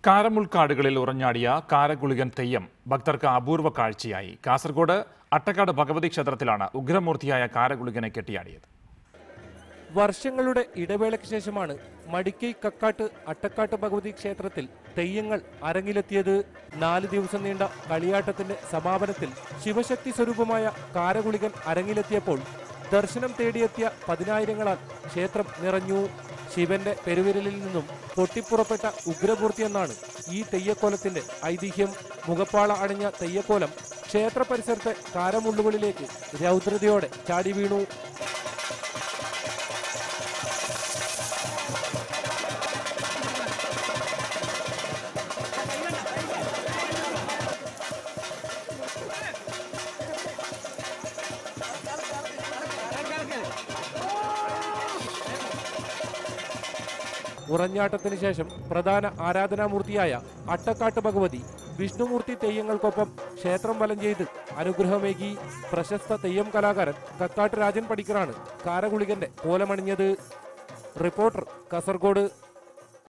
കാരമുൾക്കാടുകളിൽ ഉറഞ്ഞാടിയ കാരഗുളികൻ തെയ്യം ഭക്തർക്ക് അപൂർവ കാഴ്ചയായി കാസർഗോഡ് അട്ടക്കാട് ഭഗവതി ക്ഷേത്രത്തിലാണ് ഉഗ്രമൂർത്തിയായ കാരഗുളികനെ കെട്ടിയാടിയത് വർഷങ്ങളുടെ ഇടവേളയ്ക്ക് ശേഷമാണ് മടിക്കൈ കക്കാട്ട് അട്ടക്കാട്ട് ഭഗവതി ക്ഷേത്രത്തിൽ തെയ്യങ്ങൾ അരങ്ങിലെത്തിയത് നാല് ദിവസം നീണ്ട കളിയാട്ടത്തിന്റെ സമാപനത്തിൽ ശിവശക്തി സ്വരൂപമായ കാരകുളികൻ അരങ്ങിലെത്തിയപ്പോൾ ദർശനം തേടിയെത്തിയ പതിനായിരങ്ങളാൽ ക്ഷേത്രം നിറഞ്ഞു ശിവന്റെ പെരുവിരലിൽ നിന്നും പൊട്ടിപ്പുറപ്പെട്ട ഉഗ്രമൂർത്തിയെന്നാണ് ഈ തെയ്യക്കോലത്തിന്റെ ഐതിഹ്യം മുഖപ്പാള അണിഞ്ഞ തെയ്യക്കോലം ക്ഷേത്ര പരിസരത്തെ കാരമുള്ളുകളിലേക്ക് രൗദ്രതയോടെ ചാടി വീണു ഉറഞ്ഞാട്ടത്തിന് ശേഷം പ്രധാന ആരാധനാമൂർത്തിയായ അട്ടക്കാട്ട് ഭഗവതി വിഷ്ണുമൂർത്തി തെയ്യങ്ങൾക്കൊപ്പം ക്ഷേത്രം വലം ചെയ്ത് അനുഗ്രഹമേകി പ്രശസ്ത തെയ്യം കലാകാരൻ കക്കാട്ട് രാജൻ പടിക്കറാണ് കാരകുളികന്റെ കോലമണിഞ്ഞത് റിപ്പോർട്ടർ കാസർഗോഡ്